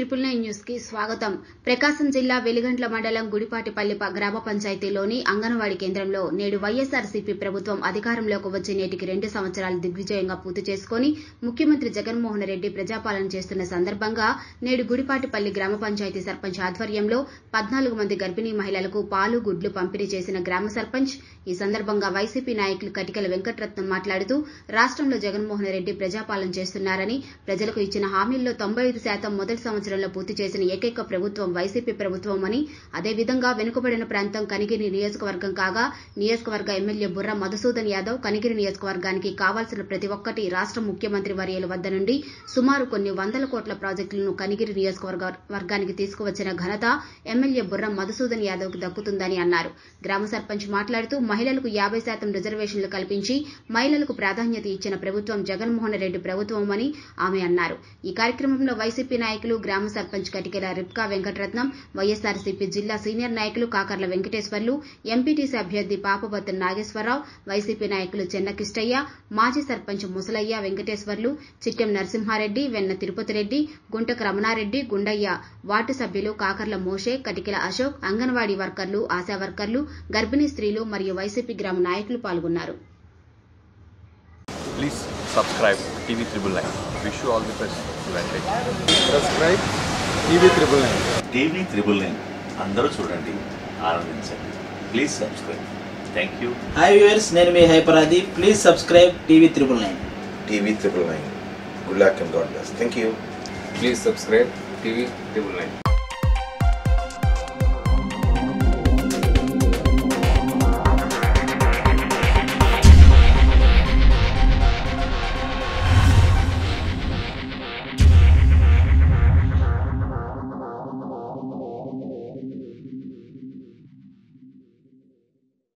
Triple nine news కి స్వాగతం ప్రకాశం జిల్లా వెలిగంట్ల మండలం గుడిపాటిపల్లి ప- గ్రామ పంచాయతీలోని అంగన్వాడీ కేంద్రంలో నేడు వైఎస్ఆర్సీపీ ప్రభుత్వం అధికారంలోకి వచ్చి నేటికి రెండు సంవత్సరాలు దిగ్విజయంగా పూర్తి చేసుకుని ముఖ్యమంత్రి జగన్మోహన్ రెడ్డి ప్రజాపాలన చేస్తున్న సందర్భంగా నేడు గుడిపాటిపల్లి గ్రామ పంచాయతీ సర్పంచ్ ఆధ్వర్యంలో పద్నాలుగు మంది గర్భిణీ మహిళలకు పాలు గుడ్లు పంపిణీ చేసిన గ్రామ సర్పంచ్ ఈ సందర్భంగా వైసీపీ నాయకులు కటికల వెంకటరత్నం మాట్లాడుతూ రాష్ట్రంలో జగన్మోహన్ రెడ్డి ప్రజాపాలన చేస్తున్నారని ప్రజలకు ఇచ్చిన హామీల్లో తొంభై ఐదు శాతం మొదటి సంవత్సరంలో పూర్తి చేసిన ఏకైక ప్రభుత్వం వైసీపీ ప్రభుత్వం అని అదేవిధంగా వెనుకబడిన ప్రాంతం కనిగిరి నియోజకవర్గం కాగా నియోజకవర్గ ఎమ్మెల్యే బుర్ర మధుసూదన్ యాదవ్ కనిగిరి నియోజకవర్గానికి కావాల్సిన ప్రతి ఒక్కటి రాష్ట్ర ముఖ్యమంత్రి వర్యుల వద్ద నుండి సుమారు కొన్ని వందల కోట్ల ప్రాజెక్టులను కనిగిరి నియోజకవర్గ వర్గానికి తీసుకువచ్చిన ఘనత ఎమ్మెల్యే బుర్ర మధుసూదన్ యాదవ్ కు దక్కుతుందని అన్నారు గ్రామ సర్పంచ్ మాట్లాడుతూ మహిళలకు యాభై శాతం రిజర్వేషన్లు కల్పించి మహిళలకు ప్రాధాన్యత ఇచ్చిన ప్రభుత్వం జగన్మోహన్ రెడ్డి ప్రభుత్వమని ఆమె అన్నారు ఈ కార్యక్రమంలో వైసీపీ నాయకులు గ్రామ సర్పంచ్ కటికెల రిప్కా వెంకటరత్నం వైఎస్ఆర్సీపీ జిల్లా సీనియర్ నాయకులు కాకర్ల వెంకటేశ్వర్లు ఎంపీటీసీ అభ్యర్థి పాపబత్తు నాగేశ్వరరావు వైసీపీ నాయకులు చెన్న కిష్టయ్య మాజీ సర్పంచ్ ముసలయ్య వెంకటేశ్వర్లు చిట్టెం నరసింహారెడ్డి వెన్న తిరుపతి రెడ్డి గుంటక రమణారెడ్డి గుండయ్య వార్డు సభ్యులు కాకర్ల మోషే కటికెల అశోక్ అంగన్వాడీ వర్కర్లు ఆశా వర్కర్లు గర్భిణీ స్త్రీలు మరియు వైసీపీ గ్రామ నాయకులు పాల్గొన్నారు Please subscribe TV Triple Nine. Wish you all the best. Advantage. Subscribe TV triple nine TV triple nine అందరూ చూడండి ఆనందించండి please subscribe thank you hi viewers నేను మీ హైపరాది please subscribe TV triple nine TV triple nine. Good luck and God bless. Thank you. Please subscribe TV triple nine